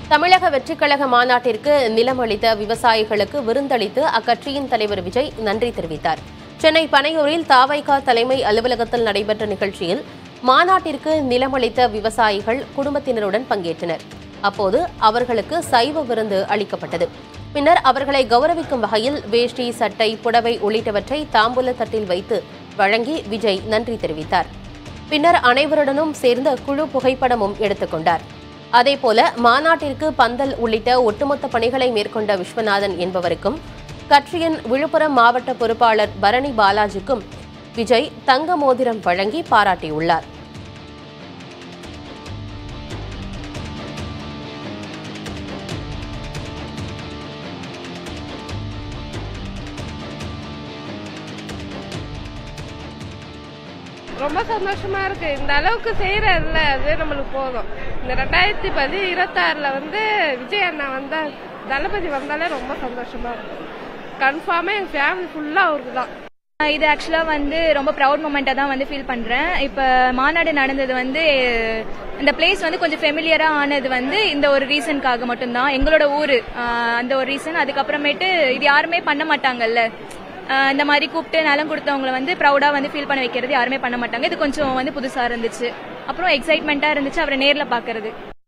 தமிழக வெற்றிக்கழக மாநாட்டிற்கு நிலம் அளித்த விவசாயிகளுக்கு விருந்தளித்து அக்கட்சியின் தலைவர் விஜய் நன்றி தெரிவித்தார் சென்னை பனையூரில் தாவைக்கா தலைமை அலுவலகத்தில் நடைபெற்ற நிகழ்ச்சியில் மாநாட்டிற்கு நிலம் அளித்த விவசாயிகள் குடும்பத்தினருடன் பங்கேற்றனர் அப்போது அவர்களுக்கு சைவ விருந்து அளிக்கப்பட்டது பின்னர் அவர்களை கௌரவிக்கும் வகையில் வேஷ்டி சட்டை புடவை உள்ளிட்டவற்றை தாம்பூல தட்டில் வைத்து வழங்கி விஜய் நன்றி தெரிவித்தார் பின்னர் அனைவருடனும் சேர்ந்த குழு புகைப்படமும் எடுத்துக்கொண்டார் அதேபோல மாநாட்டிற்கு பந்தல் உள்ளிட்ட ஒட்டுமொத்த பணிகளை மேற்கொண்ட விஸ்வநாதன் என்பவருக்கும் கட்சியின் விழுப்புரம் மாவட்ட பொறுப்பாளர் பரணி பாலாஜிக்கும் விஜய் தங்க மோதிரம் வழங்கி பாராட்டியுள்ளார் ரொம்ப சந்தோஷமா இருக்கு இந்த அளவுக்கு செய்யறதுல அது நம்மளுக்கு போதும் இந்த ரெண்டாயிரத்தி பதி இருபத்தாறுல வந்து விஜய் அண்ணா வந்தா தளபதி வந்தாலே ரொம்ப சந்தோஷமா இருக்கும் கன்ஃபார்மா எங்க ஃபேமிலி ஃபுல்லா அவருக்கு தான் இது ஆக்சுவலாக வந்து ரொம்ப ப்ரௌட் மூமெண்ட்டாக தான் வந்து ஃபீல் பண்ணுறேன் இப்போ மாநாடு நடந்தது வந்து இந்த பிளேஸ் வந்து கொஞ்சம் ஃபெமிலியராக ஆனது வந்து இந்த ஒரு ரீசனுக்காக மட்டும்தான் எங்களோட ஊர் அந்த ஒரு ரீசன் அதுக்கப்புறமேட்டு இது யாருமே பண்ண மாட்டாங்கல்ல ஆஹ் இந்த மாதிரி கூப்பிட்டு நலம் கொடுத்தவங்களை வந்து ப்ரௌடாக வந்து ஃபீல் பண்ண வைக்கிறது யாருமே பண்ண மாட்டாங்க இது கொஞ்சம் வந்து புதுசாக இருந்துச்சு அப்புறம் எக்ஸைட்மெண்ட்டாக இருந்துச்சு அவரை நேரில் பார்க்கறது